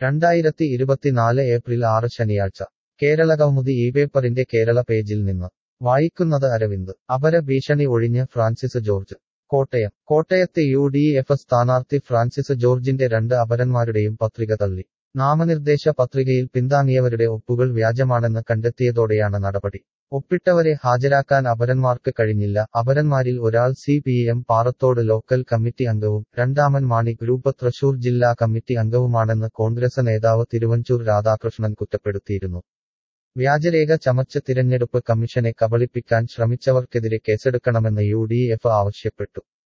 രണ്ടായിരത്തി ഇരുപത്തിനാല് ഏപ്രിൽ ആറ് ശനിയാഴ്ച കേരളകൗമുദി ഈ പേപ്പറിന്റെ കേരള പേജിൽ നിന്ന് വായിക്കുന്നത് അരവിന്ദ് അപര ഭീഷണി ഒഴിഞ്ഞ് ഫ്രാൻസിസ് ജോർജ് കോട്ടയം കോട്ടയത്തെ യു ഡി എഫ് സ്ഥാനാർത്ഥി ഫ്രാൻസിസ് ജോർജിന്റെ രണ്ട് അപരന്മാരുടെയും പത്രിക തള്ളി നാമനിർദ്ദേശ പത്രികയിൽ പിന്താങ്ങിയവരുടെ ഒപ്പുകൾ വ്യാജമാണെന്ന് കണ്ടെത്തിയതോടെയാണ് നടപടി ഒപ്പിട്ടവരെ ഹാജരാക്കാൻ അപരന്മാർക്ക് കഴിഞ്ഞില്ല അപരന്മാരിൽ ഒരാൾ C P M Parathodu local committee അംഗവും രണ്ടാമൻ മാണി ഗ്രൂപ്പ് തൃശൂർ ജില്ലാ കമ്മിറ്റി അംഗവുമാണെന്ന് കോൺഗ്രസ് നേതാവ് തിരുവഞ്ചൂർ രാധാകൃഷ്ണൻ കുറ്റപ്പെടുത്തിയിരുന്നു വ്യാജരേഖ ചമച്ച് തിരഞ്ഞെടുപ്പ് കമ്മീഷനെ കബളിപ്പിക്കാൻ ശ്രമിച്ചവർക്കെതിരെ കേസെടുക്കണമെന്ന് യു ഡി എഫ് ആവശ്യപ്പെട്ടു